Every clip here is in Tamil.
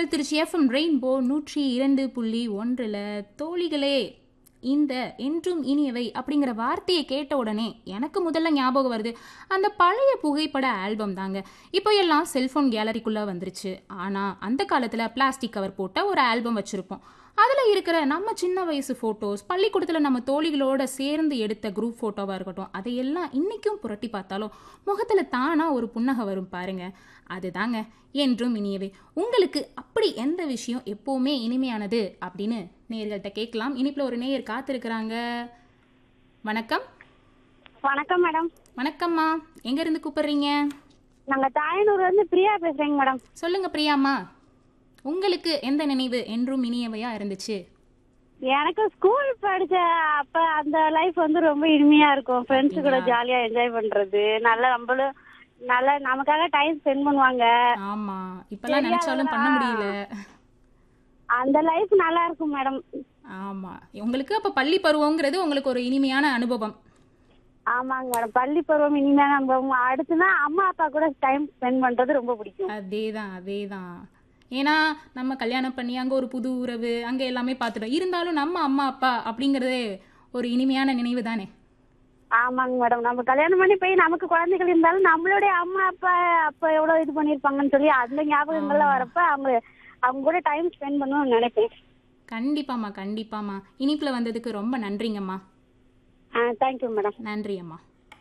உங்கள் திருச்சி எஃப்எம் ரெயின்போ நூற்றி இரண்டு புள்ளி ஒன்றில் தோழிகளே இந்த என்றும் இனியவை அப்படிங்கிற வார்த்தையை கேட்ட உடனே எனக்கு முதல்ல ஞாபகம் வருது அந்த பழைய புகைப்பட ஆல்பம் தாங்க இப்போ எல்லாம் செல்ஃபோன் கேலரிக்குள்ளே வந்துருச்சு ஆனால் அந்த காலத்தில் பிளாஸ்டிக் கவர் போட்ட ஒரு ஆல்பம் வச்சுருப்போம் அதில் இருக்கிற நம்ம சின்ன வயசு ஃபோட்டோஸ் பள்ளிக்கூடத்தில் நம்ம தோழிகளோட சேர்ந்து எடுத்த குரூப் ஃபோட்டோவாக இருக்கட்டும் அதையெல்லாம் இன்றைக்கும் புரட்டி பார்த்தாலும் முகத்தில் தானாக ஒரு புன்னகை வரும் பாருங்க அதுதாங்க என்றும் இனியவே உங்களுக்கு அப்படி எந்த விஷயம் எப்போவுமே இனிமையானது அப்படின்னு நேயர்கள்ட்ட கேட்கலாம் இனிப்பில் ஒரு நேயர் காத்திருக்கிறாங்க வணக்கம் வணக்கம் மேடம் வணக்கம்மா எங்கேருந்து கூப்பிடுறீங்க நாங்க தாயனூர்ல இருந்து பிரியா பேசுறேங்க மேடம் சொல்லுங்க பிரியாம்மா உங்களுக்கு எந்த நினைவு என்றும் இனியவையா இருந்துச்சு எனக்கு ஸ்கூல் படிச்ச அப்ப அந்த லைஃப் வந்து ரொம்ப இனிமையா இருக்கும் ஃப்ரெண்ட்ஸ் கூட ஜாலியா என்ஜாய் பண்றது நல்லா நம்மளும் நல்லா நமக்காக டைம் ஸ்பெண்ட் பண்ணுவாங்க ஆமா இப்பெல்லாம் நினைச்சாலும் பண்ண முடியல அந்த லைஃப் நல்லா இருக்கும் மேடம் ஆமா உங்களுக்கு அப்ப பள்ளி பருவங்கிறது உங்களுக்கு ஒரு இனிமையான அனுபவம் ஆமாங்க மேடம் பள்ளி பருவம் இனிமையான அனுபவம் அடுத்துனா அம்மா அப்பா கூட டைம் ஸ்பெண்ட் பண்றது ரொம்ப பிடிக்கும் அதேதான் அதேதான் ஏன்னா நம்ம கல்யாணம் பண்ணி அங்க ஒரு புது உறவு அங்க எல்லாமே பார்த்துட்டோம் இருந்தாலும் நம்ம அம்மா அப்பா அப்படிங்கறதே ஒரு இனிமையான நினைவு தானே ஆமாங்க மேடம் நம்ம கல்யாணம் பண்ணி போய் நமக்கு குழந்தைகள் இருந்தாலும் நம்மளுடைய அம்மா அப்பா அப்ப எவ்வளவு இது பண்ணிருப்பாங்கன்னு சொல்லி அந்த ஞாபகங்கள்லாம் வரப்ப அவங்க அவங்க கூட டைம் ஸ்பெண்ட் பண்ணணும்னு நினைப்பேன் கண்டிப்பாம்மா கண்டிப்பாம்மா இனிப்புல வந்ததுக்கு ரொம்ப நன்றிங்கம்மா ஆ தேங்க்யூ மேடம் நன்றி அம்மா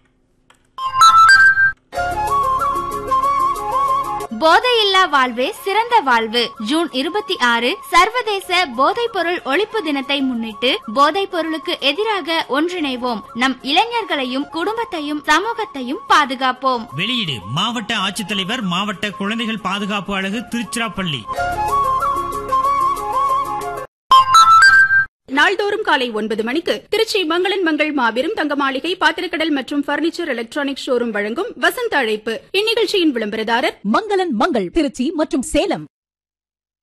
போதையில்லா வாழ்வே சிறந்த வாழ்வு ஜூன் இருபத்தி ஆறு சர்வதேச போதைப்பொருள் ஒழிப்பு தினத்தை முன்னிட்டு போதைப் பொருளுக்கு எதிராக ஒன்றிணைவோம் நம் இளைஞர்களையும் குடும்பத்தையும் சமூகத்தையும் பாதுகாப்போம் வெளியீடு மாவட்ட ஆட்சித்தலைவர் மாவட்ட குழந்தைகள் பாதுகாப்பு அழகு திருச்சிராப்பள்ளி நாள்தோறும் காலை ஒன்பது மணிக்கு திருச்சி மங்களன் மங்கள் மாபெரும் தங்க மாளிகை பாத்திரக்கடல் மற்றும் பர்னிச்சர் எலக்ட்ரானிக் ஷோரூம் வழங்கும் வசந்த அழைப்பு இந்நிகழ்ச்சியின் விளம்பரதாரர் மங்களன் மங்கள் திருச்சி மற்றும் சேலம்